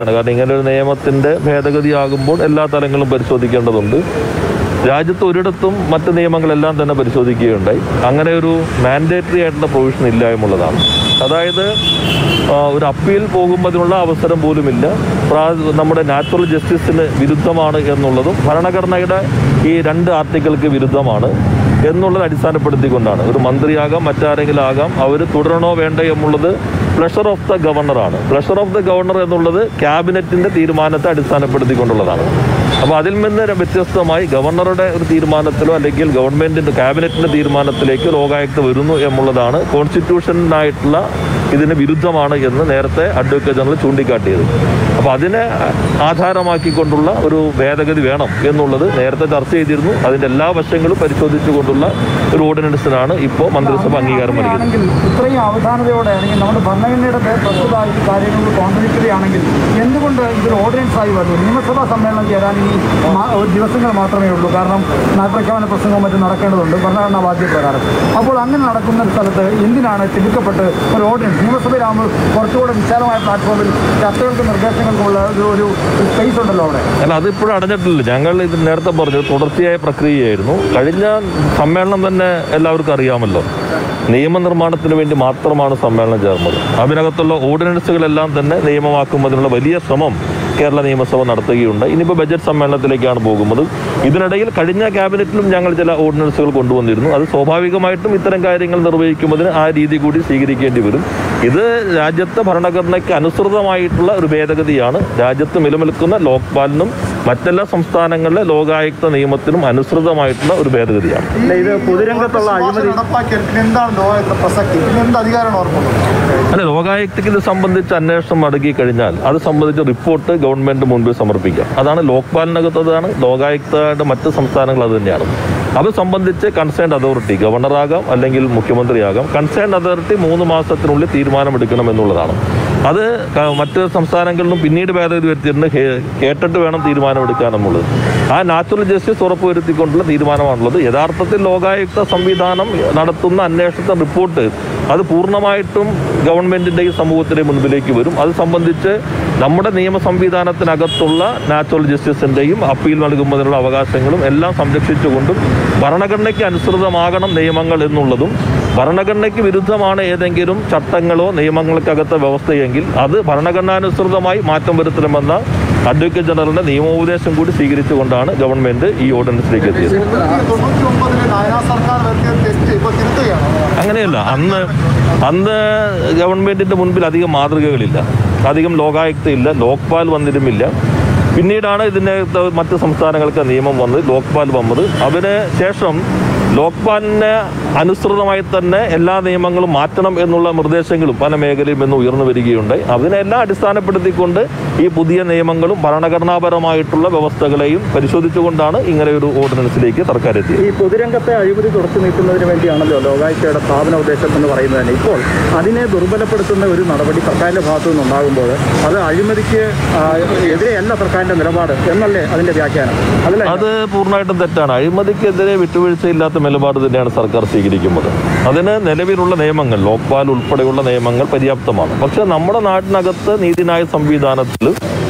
കാരണം ഇങ്ങനെ ഒരു നിയമത്തിന്റെ ഭേദഗതി ആകുമ്പോൾ എല്ലാ തലങ്ങളും പരിശോധിക്കേണ്ടതുണ്ട് രാജ്യത്ത് ഒരിടത്തും മറ്റ് നിയമങ്ങളെല്ലാം തന്നെ പരിശോധിക്കുകയുണ്ടായി അങ്ങനെ ഒരു മാൻഡേറ്ററി ആയിട്ടുള്ള പ്രൊവിഷൻ ഇല്ല എന്നുള്ളതാണ് അതായത് ആ, ഒരു അപ്പീൽ പോകുമ്പോൾ അതിനുള്ള അവസരം പോലുമില്ല പ്രാ- നമ്മുടെ നാച്ചുറൽ ജസ്റ്റിസിന് വിരുദ്ധമാണ് എന്നുള്ളതും ഭരണഘടനയുടെ ഈ രണ്ട് ആർട്ടിക്കിൾക്ക് വിരുദ്ധമാണ് എന്നുള്ളത് അടിസ്ഥാനപ്പെടുത്തിക്കൊണ്ടാണ് ഒരു മന്ത്രിയാകാം മറ്റാരെങ്കിലും ആകാം അവർ തുടരണോ വേണ്ടോ എന്നുള്ളത് പ്ലഷർ ഓഫ് ദ ഗവർണറാണ് പ്ലഷർ ഓഫ് ദ ഗവർണർ എന്നുള്ളത് ക്യാബിനറ്റിന്റെ തീരുമാനത്തെ അടിസ്ഥാനപ്പെടുത്തിക്കൊണ്ടുള്ളതാണ് അപ്പോൾ അതിൽ നിന്ന് വ്യത്യസ്തമായി ഗവർണറുടെ ഒരു തീരുമാനത്തിലോ അല്ലെങ്കിൽ ഗവൺമെന്റിന്റെ ക്യാബിനറ്റിന്റെ തീരുമാനത്തിലേക്ക് ലോകായുക്ത വരുന്നു എന്നുള്ളതാണ് കോൺസ്റ്റിറ്റ്യൂഷനായിട്ടുള്ള ഇതിന് വിരുദ്ധമാണ് എന്ന് നേരത്തെ അഡ്വക്കേറ്റ് ജനറൽ ചൂണ്ടിക്കാട്ടിയത് അപ്പോൾ അതിനെ ആധാരമാക്കിക്കൊണ്ടുള്ള ഒരു ഭേദഗതി വേണം എന്നുള്ളത് നേരത്തെ ചർച്ച ചെയ്തിരുന്നു അതിന്റെ എല്ലാ വശങ്ങളും പരിശോധിച്ചുകൊണ്ടുള്ള ഒരു ഓർഡിനൻസിനാണ് ഇപ്പോൾ മന്ത്രിസഭ അംഗീകാരം നൽകിയത് ആണെങ്കിൽ ഇത്രയും അവധാനതയോടെ അല്ലെങ്കിൽ നമ്മുടെ ഭരണഘടനയുടെ പ്രസ്തുത ഈ കാര്യങ്ങൾ കോൺട്രഡിക്ടറിയാണെങ്കിൽ എന്തുകൊണ്ട് ഇതൊരു ഓർഡിനൻസ് ആയി വരുന്നു നിയമസഭാ സമ്മേളനം ചേരാൻ ഇനി മാ- ഒരു ദിവസങ്ങൾ മാത്രമേ ഉള്ളൂ കാരണം നയപ്രഖ്യാപന പ്രസംഗവും മറ്റും നടക്കേണ്ടതുണ്ട് ഭരണഘടനാ ബാധ്യപ്രകാരം അപ്പോൾ അങ്ങനെ നടക്കുന്ന ഒരു സ്ഥലത്ത് എന്തിനാണ് തിടുക്കപ്പെട്ട് ഒരു ഓർഡിനൻസ് നിയമസഭയിലാകുമ്പോൾ കുറച്ചുകൂടെ വിശാലമായ പ്ലാറ്റ്ഫോമിൽ ചർച്ചകൾക്കും നിർദ്ദേശങ്ങൾക്കുമുള്ള ഒരു ഒരു സ്പേസ് ഉണ്ടല്ലോ അവിടെ അല്ല അതിപ്പോഴും അടഞ്ഞിട്ടില്ല ഞങ്ങൾ ഇത് നേരത്തെ പറഞ്ഞു തുടർച്ചയായ പ്രക്രിയയായിരുന്നു കഴിഞ്ഞ സമ്മേളനം തന്നെ എല്ലാവർക്കും അറിയാമല്ലോ നിയമനിർമ്മാണത്തിന് വേണ്ടി മാത്രമാണ് സമ്മേളനം ചേർന്നത് അതിനകത്തുള്ള ഓർഡിനൻസുകളെല്ലാം തന്നെ നിയമമാക്കുന്നതിനുള്ള വലിയ ശ്രമം കേരള നിയമസഭ നടത്തുകയുണ്ട് ഇനിയിപ്പോൾ ബജറ്റ് സമ്മേളനത്തിലേക്കാണ് പോകുന്നത് ഇതിനിടയിൽ കഴിഞ്ഞ ക്യാബിനറ്റിലും ഞങ്ങൾ ചില ഓർഡിനൻസുകൾ കൊണ്ടുവന്നിരുന്നു അത് സ്വാഭാവികമായിട്ടും ഇത്തരം കാര്യങ്ങൾ നിർവഹിക്കുന്നതിന് ആ രീതി കൂടി സ്വീകരിക്കേണ്ടി വരും ഇത് രാജ്യത്തെ ഭരണഘടനയ്ക്ക് അനുസൃതമായിട്ടുള്ള ഒരു ഭേദഗതിയാണ് രാജ്യത്ത് നിലനിൽക്കുന്ന ലോക്പാലിനും മറ്റെല്ലാ സംസ്ഥാനങ്ങളിലെ ലോകായുക്ത നിയമത്തിനും അനുസൃതമായിട്ടുള്ള ഒരു ഭേദഗതിയാണ് ഇല്ല ഇത് പൊതുരംഗത്തുള്ള അഴിമതി നടപ്പാക്കിയാൽ പിന്നെ എന്താണ് ലോകത്തെ പ്രസക്തി പിന്നെ എന്ത് അധികാരമാണ് ഓർക്കുന്നത് അല്ല ലോകായുക്തയ്ക്ക് ഇത് സംബന്ധിച്ച് അന്വേഷണം നടക്കി കഴിഞ്ഞാൽ അത് സംബന്ധിച്ച റിപ്പോർട്ട് ഗവൺമെന്റ് മുൻപിൽ സമർപ്പിക്കാം അതാണ് ലോക്പാലിനകത്തതാണ് ലോകായുക്തയുടെ മറ്റ് സംസ്ഥാനങ്ങൾ അത് തന്നെയാണ് അത് സംബന്ധിച്ച് കൺസേൺ അതോറിറ്റി ഗവർണറാകാം അല്ലെങ്കിൽ മുഖ്യമന്ത്രിയാകാം കൺസേൺ അതോറിറ്റി മൂന്ന് മാസത്തിനുള്ളിൽ തീരുമാനമെടുക്കണം എന്നുള്ളതാണ് അത് ക- മറ്റ് സംസ്ഥാനങ്ങളിലും പിന്നീട് ഭേദഗതി വരുത്തിയിട്ടുണ്ട് ഹേ- കേട്ടിട്ട് വേണം തീരുമാനമെടുക്കാൻ എന്നുള്ളത് ആ നാച്ചുറൽ ജസ്റ്റിസ് ഉറപ്പുവരുത്തിക്കൊണ്ടുള്ള തീരുമാനമാണുള്ളത് യഥാർത്ഥത്തിൽ ലോകായുക്ത സംവിധാനം നടത്തുന്ന അന്വേഷണ റിപ്പോർട്ട് അത് പൂർണ്ണമായിട്ടും ഗവൺമെന്റിന്റെയും സമൂഹത്തിന്റെയും മുൻപിലേക്ക് വരും അത് സംബന്ധിച്ച് നമ്മുടെ നിയമ സംവിധാനത്തിനകത്തുള്ള നാച്ചുറൽ ജസ്റ്റിസിന്റെയും അപ്പീൽ നൽകുന്നതിനുള്ള അവകാശങ്ങളും എല്ലാം സംരക്ഷിച്ചുകൊണ്ടും ഭരണഘടനയ്ക്ക് അനുസൃതമാകണം നിയമങ്ങൾ എന്നുള്ളതും ഭരണഘടനയ്ക്ക് വിരുദ്ധമാണ് ഏതെങ്കിലും ചട്ടങ്ങളോ നിയമങ്ങൾക്കകത്തെ വ്യവസ്ഥയെങ്കിൽ അത് ഭരണഘടനാനുസൃതമായി മാറ്റം വരുത്തണമെന്ന അഡ്വക്കേറ്റ് ജനറലിന്റെ നിയമോപദേശം കൂടി സ്വീകരിച്ചുകൊണ്ടാണ് ഗവൺമെന്റ് ഈ ഓർഡിനൻസിലേക്ക് എത്തിയത് തൊണ്ണൂറ്റി ഒമ്പതിലെ നായനാ സർക്കാർ വരുത്തിയ തെറ്റ് ഇപ്പൊ തിരുത്തുകയാണ് അങ്ങനെയല്ല അന്ന് അന്ന് ഗവൺമെന്റിന്റെ മുൻപിൽ അധികം മാതൃകകളില്ല അധികം ലോകായുക്തയില്ല ലോക്പാൽ വന്നിരുമില്ല പിന്നീടാണ് ഇതിനകത്ത് മറ്റ് സംസ്ഥാനങ്ങൾക്ക് നിയമം വന്നത് ലോക്പാൽ വന്നത് അതിന് ശേഷം ലോക്പാലിന് അനുസൃതമായി തന്നെ എല്ലാ നിയമങ്ങളും മാറ്റണം എന്നുള്ള നിർദ്ദേശങ്ങളും പല മേഖലയും ഇന്ന് ഉയർന്നു വരികയുണ്ടായി അതിനെല്ലാം അടിസ്ഥാനപ്പെടുത്തിക്കൊണ്ട് ഈ പുതിയ നിയമങ്ങളും ഭരണഘടനാപരമായിട്ടുള്ള വ്യവസ്ഥകളെയും പരിശോധിച്ചുകൊണ്ടാണ് ഇങ്ങനെ ഒരു ഓർഡിനൻസിലേക്ക് സർക്കാർ എത്തിയത് ഈ പൊതുരംഗത്തെ അഴിമതി തുടച്ചു നീക്കുന്നതിന് വേണ്ടിയാണല്ലോ ലോകായുക്തയുടെ സ്ഥാപന ഉദ്ദേശം എന്ന് പറയുന്നത് തന്നെ ഇപ്പോൾ അതിനെ ദുർബലപ്പെടുത്തുന്ന ഒരു നടപടി സർക്കാരിന്റെ ഭാഗത്തു നിന്നുണ്ടാകുമ്പോൾ അത് അഴിമതിക്ക് ആ, എതിരെയല്ല സർക്കാരിന്റെ നിലപാട് എന്നല്ലേ അതിന്റെ വ്യാഖ്യാനം അതല്ലേ അത് പൂർണ്ണമായിട്ടും തെറ്റാണ് അഴിമതിക്കെതിരെ വിട്ടുവീഴ്ചയില്ലാത്ത നിലപാട് തന്നെയാണ് സർക്കാർ സ്വീകരിക്കുന്നത് അതിന് നിലവിലുള്ള നിയമങ്ങൾ ലോക്പാൽ ഉൾപ്പെടെയുള്ള നിയമങ്ങൾ പര്യാപ്തമാണ് പക്ഷെ നമ്മുടെ നാട്ടിനകത്ത് നീതിന്യായ സംവിധാനത്തിൽ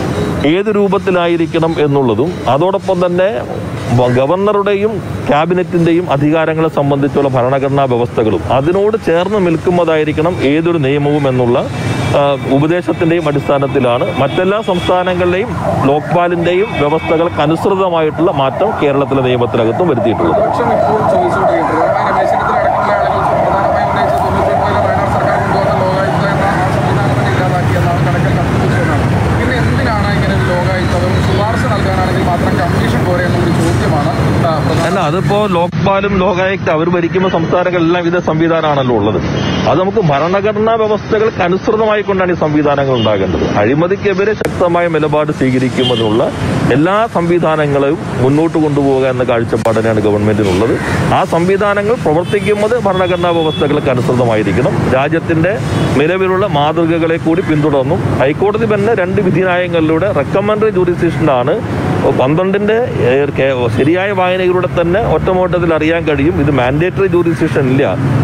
ഏത് രൂപത്തിലായിരിക്കണം എന്നുള്ളതും അതോടൊപ്പം തന്നെ വ- ഗവർണറുടെയും ക്യാബിനറ്റിന്റെയും അധികാരങ്ങളെ സംബന്ധിച്ചുള്ള ഭരണഘടനാ വ്യവസ്ഥകളും അതിനോട് ചേർന്ന് നിൽക്കുന്നതായിരിക്കണം ഏതൊരു നിയമവും എന്നുള്ള ആ, ഉപദേശത്തിന്റെയും അടിസ്ഥാനത്തിലാണ് മറ്റെല്ലാ സംസ്ഥാനങ്ങളിലെയും ലോക്പാലിന്റെയും വ്യവസ്ഥകൾക്ക് അനുസൃതമായിട്ടുള്ള മാറ്റം കേരളത്തിലെ നിയമത്തിനകത്തും വരുത്തിയിട്ടുള്ളത് പ്രതിപക്ഷം ഇപ്പോൾ ചോദിച്ചുകൊണ്ടിരിക്കുന്നത് രമേശ് ചെന്നിത്തല അടക്കമുള്ള ആളുകൾ സുപ്രധാനമായി ഉന്നയിച്ച തൊണ്ണൂറ്റി ഒൻപതിലെ വയനാട് സർക്കാർ കൊണ്ടുവന്ന ലോകായുക്ത എന്ന ആ സംവിധാനം തന്നെ ഇല്ലാതാക്കി എന്നാണ് കണക്കിൽ കണ്ടുപിടിച്ചതാണ് പിന്നെ എന്തിനാണ് ഇങ്ങനെ ഒരു ലോകായുക്ത അതും ശുപാർശ നൽകാനാണെങ്കിൽ മാത്രം കമ്മീഷൻ പോരെ എന്നൊരു ചോദ്യമാണ് ആ, പ്രധാന അല്ല അതിപ്പോ ലോക്പാലും ലോകായുക്ത അവർ ഭരിക്കുന്ന സംസ്ഥാനങ്ങളിലെല്ലാം ഇതേ സംവിധാനമാണല്ലോ ഉള്ളത് അത് നമുക്ക് ഭരണഘടനാ വ്യവസ്ഥകൾക്ക് അനുസൃതമായി കൊണ്ടാണ് ഈ സംവിധാനങ്ങൾ ഉണ്ടാകേണ്ടത് അഴിമതിക്കെതിരെ ശക്തമായ നിലപാട് സ്വീകരിക്കുന്നതിനുള്ള എല്ലാ സംവിധാനങ്ങളും മുന്നോട്ട് കൊണ്ടുപോകുക എന്ന കാഴ്ചപ്പാട് തന്നെയാണ് ഗവൺമെന്റിനുള്ളത് ആ സംവിധാനങ്ങൾ പ്രവർത്തിക്കുന്നത് ഭരണഘടനാ വ്യവസ്ഥകൾക്ക് അനുസൃതമായിരിക്കണം രാജ്യത്തിന്റെ നിലവിലുള്ള മാതൃകകളെ കൂടി പിന്തുടർന്നും ഹൈക്കോടതി തന്നെ രണ്ട് വിധിന്യായങ്ങളിലൂടെ റെക്കമെൻഡറി ജുഡിസിഷനാണ് പന്ത്രണ്ടിന്റെ ഏഹ്, കേ- ശരിയായ വായനയിലൂടെ തന്നെ ഒറ്റമോട്ടത്തിൽ അറിയാൻ കഴിയും ഇത് മാൻഡേറ്ററി ജൂറിസിഷൻ ഇല്ല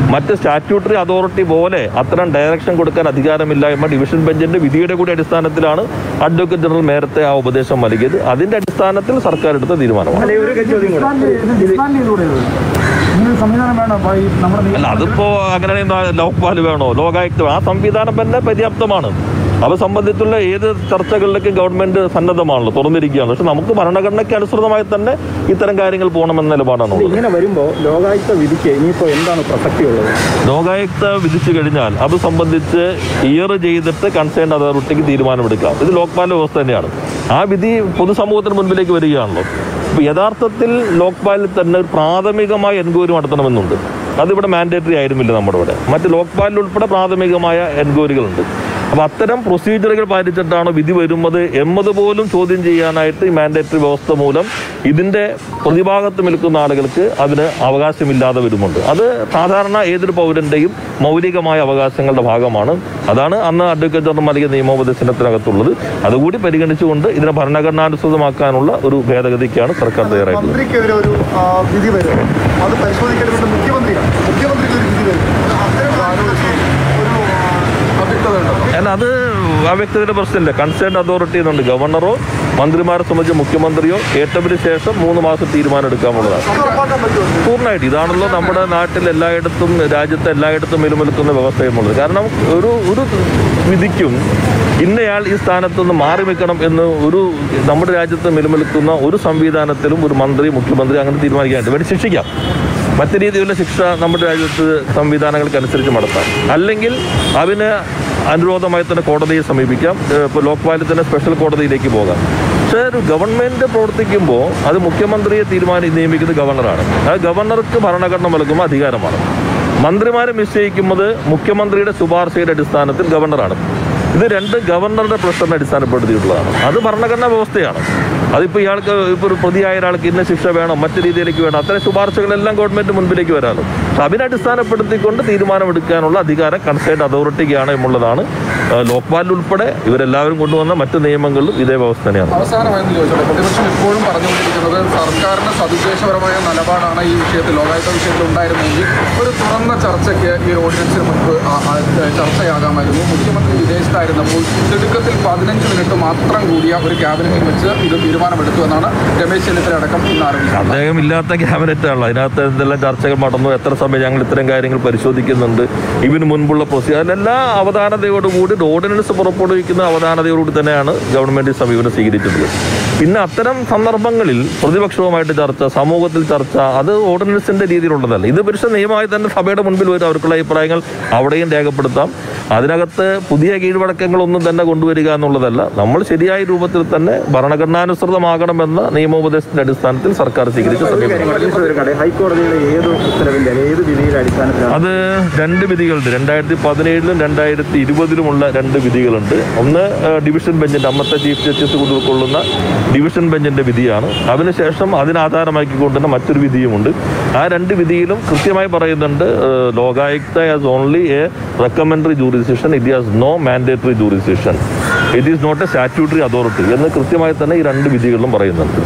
മറ്റ് സ്റ്റാറ്റ്യൂട്ടറി അതോറിറ്റി പോലെ അത്തരം ഡയറക്ഷൻ കൊടുക്കാൻ അധികാരമില്ലായ്മ ഡിവിഷൻ ബെഞ്ചിന്റെ വിധിയുടെ കൂടി അടിസ്ഥാനത്തിലാണ് അഡ്വക്കേറ്റ് ജനറൽ നേരത്തെ ആ ഉപദേശം നൽകിയത് അതിന്റെ അടിസ്ഥാനത്തിൽ സർക്കാർ എടുത്ത തീരുമാനമാണ് ഡിസ്മാൻഡ് ചെയ്ത് ഡിസ്മാൻഡ് ചെയ്തുകൂടെ ഇത്? ഇങ്ങനെ ഒരു സംവിധാനം വേണം അപ്പൊ ഈ നമ്മുടെ അല്ല നിയമ- അതിപ്പോ അങ്ങനെ ലോക്പാൽ വേണോ ലോകായുക്ത ആ സംവിധാനം തന്നെ പര്യാപ്തമാണ് അവ സംബന്ധിച്ചുള്ള ഏത് ചർച്ചകളിലേക്കും ഗവൺമെന്റ് സന്നദ്ധമാണല്ലോ തുറന്നിരിക്കുകയാണ് പക്ഷെ നമുക്ക് ഭരണഘടനയ്ക്ക് അനുസൃതമായി തന്നെ ഇത്തരം കാര്യങ്ങൾ പോകണമെന്ന നിലപാടാണ് ഉള്ളത്. ഇങ്ങനെ വരുമ്പോൾ ലോകായുക്ത വിധിക്ക് ഇനിയിപ്പോൾ എന്താണ് പ്രസക്തിയുള്ളത് ലോകായുക്ത വിധിച്ചു കഴിഞ്ഞാൽ അത് സംബന്ധിച്ച് ഇയർ ചെയ്തിട്ട് കൺസേൺ അതോറിറ്റിക്ക് തീരുമാനമെടുക്കാം ഇത് ലോക്പാൽ വ്യവസ്ഥ തന്നെയാണ് ആ വിധി പൊതുസമൂഹത്തിന് മുൻപിലേക്ക് വരികയാണല്ലോ ഇപ്പൊ യഥാർത്ഥത്തിൽ ലോക്പാലിൽ തന്നെ ഒരു പ്രാഥമികമായ എൻക്വയറി നടത്തണമെന്നുണ്ട് അതിവിടെ മാൻഡേറ്ററി ആയിരുന്നില്ല നമ്മുടെ ഇവിടെ മറ്റ് ലോക്പാലിൽ ഉൾപ്പെടെ പ്രാഥമികമായ എൻക്വയറികളുണ്ട് അപ്പൊ അത്തരം പ്രൊസീജിയറുകൾ പാലിച്ചിട്ടാണ് വിധി വരുന്നത് എന്നത് പോലും ചോദ്യം ചെയ്യാനായിട്ട് ഈ മാൻഡേറ്ററി വ്യവസ്ഥ മൂലം ഇതിന്റെ പ്രതിഭാഗത്ത് നിൽക്കുന്ന ആളുകൾക്ക് അതിന് അവകാശമില്ലാതെ വരുന്നുണ്ട് അത് സാധാരണ ഏതൊരു പൗരന്റെയും മൗലികമായ അവകാശങ്ങളുടെ ഭാഗമാണ് അതാണ് അന്ന് അഡ്വക്കേറ്റ് ജനറൽ നൽകിയ നിയമോപദേശത്തിനകത്തുള്ളത് അതുകൂടി പരിഗണിച്ചുകൊണ്ട് ഇതിനെ ഭരണഘടനാനുസൃതമാക്കാനുള്ള ഒരു ഭേദഗതിക്കാണ് സർക്കാർ തയ്യാറായിട്ടുള്ളത് മന്ത്രിക്കെതിരെ ഒരു ആ, വിധി വരും അത് പരിശോധിക്കേണ്ടത് മുഖ്യമന്ത്രിയാണ് മുഖ്യമന്ത്രിക്ക് ഒരു വിധി വരും അത്തരം കാര്യങ്ങൾക്ക് ഒരു ആ, അവ്യക്തത ഉണ്ടോ അല്ല അത് ആ വ്യക്തിയുടെ പ്രശ്നമില്ല കൺസേൺ അതോറിറ്റി എന്നുണ്ട് ഗവർണറോ മന്ത്രിമാരെ സംബന്ധിച്ച് മുഖ്യമന്ത്രിയോ കേട്ടതിന് ശേഷം മൂന്ന് മാസം തീരുമാനം എടുക്കാമുള്ളതാണ് അത് ഉറപ്പാക്കാൻ പറ്റുമോ പൂർണ്ണമായിട്ട് ഇതാണല്ലോ നമ്മുടെ നാട്ടിൽ എല്ലായിടത്തും രാജ്യത്ത് എല്ലായിടത്തും നിലനിൽക്കുന്ന വ്യവസ്ഥയുമുള്ളത് കാരണം ഒരു ഒരു വിധിക്കും ഇന്നയാൾ ഈ സ്ഥാനത്ത് നിന്ന് മാറി നിൽക്കണം എന്ന് ഒരു നമ്മുടെ രാജ്യത്ത് നിലനിൽക്കുന്ന ഒരു സംവിധാനത്തിലും ഒരു മന്ത്രി മുഖ്യമന്ത്രി അങ്ങനെ തീരുമാനിക്കാനായിട്ട് വേണ്ടി ശിക്ഷിക്കാം മറ്റു രീതിയിലുള്ള ശിക്ഷ നമ്മുടെ രാജ്യത്ത് സംവിധാനങ്ങൾക്കനുസരിച്ച് നടത്താം അല്ലെങ്കിൽ അതിന് അനുരോധമായി തന്നെ കോടതിയെ സമീപിക്കാം ഏഹ് ഇപ്പോൾ ലോക്പാലിൽ തന്നെ സ്പെഷ്യൽ കോടതിയിലേക്ക് പോകാം പക്ഷേ ഒരു ഗവൺമെന്റ് പ്രവർത്തിക്കുമ്പോൾ അത് മുഖ്യമന്ത്രിയെ തീരുമാനി നിയമിക്കുന്നത് ഗവർണറാണ് ആ ഗവർണർക്ക് ഭരണഘടന നൽകുമ്പോൾ അധികാരമാണ് മന്ത്രിമാരെ നിശ്ചയിക്കുന്നത് മുഖ്യമന്ത്രിയുടെ ശുപാർശയുടെ അടിസ്ഥാനത്തിൽ ഗവർണറാണ് ഇത് രണ്ട് ഗവർണറുടെ പ്രഷറിനെ അടിസ്ഥാനപ്പെടുത്തിയിട്ടുള്ളതാണ് അത് ഭരണഘടനാ വ്യവസ്ഥയാണ് അതിപ്പോൾ ഇയാൾക്ക് ഇപ്പോൾ ഒരു പ്രതിയായ ഒരാൾക്ക് ഇന്ന ശിക്ഷ വേണം മറ്റു രീതിയിലേക്ക് വേണം അത്തരം ശുപാർശകളെല്ലാം ഗവൺമെന്റ് മുൻപിലേക്ക് വരാനും പക്ഷെ അതിനെ അടിസ്ഥാനപ്പെടുത്തിക്കൊണ്ട് തീരുമാനമെടുക്കാനുള്ള അധികാരം കൺസേർട്ട് അതോറിറ്റിക്കാണ് എന്നുള്ളതാണ് ആ, ലോക്പാലിൽ ഉൾപ്പെടെ ഇവരെല്ലാവരും കൊണ്ടുവന്ന മറ്റു നിയമങ്ങളിലും ഇതേ വ്യവസ്ഥ തന്നെയാണ് അവസാനമായെന്ന് ചോദിച്ചോട്ടെ പ്രതിപക്ഷം ഇപ്പോഴും പറഞ്ഞുകൊണ്ടിരിക്കുന്നത് സർക്കാരിന് സതുദ്ദേശപരമായ നിലപാടാണ് ഈ വിഷയത്തിൽ ലോകായുക്ത വിഷയത്തിൽ ഉണ്ടായിരുന്നെങ്കിൽ ഒരു തുറന്ന ചർച്ചയ്ക്ക് ഈ ഓർഡിനൻസിന് മുൻപ് ആ- ആ ചർച്ചയാകാമായിരുന്നു മുഖ്യമന്ത്രി വിദേശത്തായിരുന്നപ്പോൾ തിടുക്കത്തിൽ പതിനഞ്ച് മിനിറ്റ് മാത്രം കൂടിയ ഒരു ക്യാബിനറ്റിൽ വെച്ച് ഇത് തീരുമാനമെടുത്തു എന്നാണ് രമേശ് ചെന്നിത്തല അടക്കം ഇന്ന് ആരോപിച്ചത് അദ്ദേഹം ഇല്ലാത്ത ക്യാബിനറ്റാണല്ലോ അതിനകത്ത് എന്തെല്ലാം ചർച്ചകൾ നടന്നു എത്ര സമയം ഞങ്ങൾ ഇത്തരം കാര്യങ്ങൾ പരിശോധിക്കുന്നുണ്ട് ഇതിന് മുൻപുള്ള പ്രൊസീജിയർ അതിലെല്ലാം അവധാനതയോടുകൂടി ഓർഡിനൻസ് പുറപ്പെടുവിക്കുന്ന അവധാനതയോടുകൂടി തന്നെയാണ് ഗവൺമെന്റ് ഈ സമീപനം സ്വീകരിച്ചിട്ടുള്ളത് പിന്നെ അത്തരം സന്ദർഭങ്ങളിൽ പ്രതിപക്ഷവുമായിട്ട് ചർച്ച സമൂഹത്തിൽ ചർച്ച അത് ഓർഡിനൻസിന്റെ രീതിയിലുള്ളതല്ല ഇത് പുരുഷ നിയമമായി തന്നെ സഭയുടെ മുൻപിൽ വരും അവർക്കുള്ള അഭിപ്രായങ്ങൾ അവിടെയും രേഖപ്പെടുത്താം അതിനകത്ത് പുതിയ കീഴ്വഴക്കങ്ങളൊന്നും തന്നെ കൊണ്ടുവരിക എന്നുള്ളതല്ല നമ്മൾ ശരിയായ രൂപത്തിൽ തന്നെ ഭരണഘടനാനുസൃതമാകണമെന്ന നിയമോപദേശത്തിന്റെ അടിസ്ഥാനത്തിൽ സർക്കാർ സ്വീകരിച്ച സമീപനം ഒരു ഹൈക്കോടതിയുടെ ഏത് ഉത്തരവിന്റെ അല്ലെങ്കിൽ ഏത് വിധിയുടെ അടിസ്ഥാനത്തിലാണ് അത് രണ്ട് വിധികളുണ്ട് രണ്ടായിരത്തി പതിനേഴിലും രണ്ടായിരത്തി ഇരുപതിലുമുള്ള രണ്ട് വിധികളുണ്ട് ഒന്ന് ആ, ഡിവിഷൻ ബെഞ്ചിന്റെ അന്നത്തെ ചീഫ് ജസ്റ്റിസ് ഉൾക്കൊള്ളുന്ന ഡിവിഷൻ ബെഞ്ചിന്റെ വിധിയാണ് അതിനുശേഷം അതിനാധാരമാക്കിക്കൊണ്ട് തന്നെ മറ്റൊരു വിധിയുമുണ്ട് ആ രണ്ട് വിധിയിലും കൃത്യമായി പറയുന്നുണ്ട് ആ, Lokayukta as only a recommendatory jurisdiction it has no mandatory jurisdiction it is not a statutory authority എന്ന് കൃത്യമായി തന്നെ ഈ രണ്ട് വിധികളിലും പറയുന്നുണ്ട്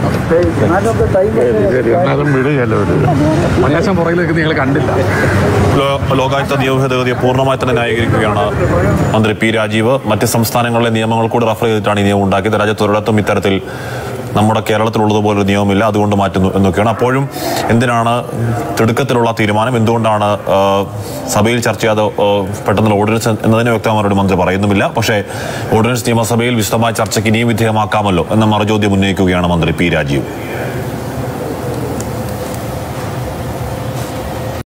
മണിയാശം പുറകിലേക്ക് നിങ്ങൾ കണ്ടില്ല ലോ- ലോകായുക്ത നിയമഭേദഗതിയെ പൂർണ്ണമായി തന്നെ ന്യായീകരിക്കുകയാണ് മന്ത്രി പി രാജീവ് മറ്റ് സംസ്ഥാനങ്ങളിലെ നിയമങ്ങൾ കൂടി റഫർ ചെയ്തിട്ടാണ് ഈ നിയമം ഉണ്ടാക്കിയത് രാജ്യത്ത് ഒരിടത്തും ഇത്തരത്തിൽ നമ്മുടെ കേരളത്തിലുള്ളതുപോലെ ഒരു നിയമമില്ല അതുകൊണ്ട് മാറ്റുന്നു എന്നൊക്കെയാണ് അപ്പോഴും എന്തിനാണ് തിടുക്കത്തിലുള്ള തീരുമാനം എന്തുകൊണ്ടാണ് ആ, സഭയിൽ ചർച്ച ചെയ്യാതെ ആ, പെട്ടെന്നുള്ള ഓർഡിനൻസ് എന്നതിന് വ്യക്തമായിട്ട് മന്ത്രി പറയുന്നുമില്ല പക്ഷേ ഓർഡിനൻസ് നിയമസഭയിൽ വിശദമായ ചർച്ചയ്ക്ക് ഇനിയും വിധേയമാക്കാമല്ലോ എന്ന മറുചോദ്യം ഉന്നയിക്കുകയാണ് മന്ത്രി പി രാജീവ്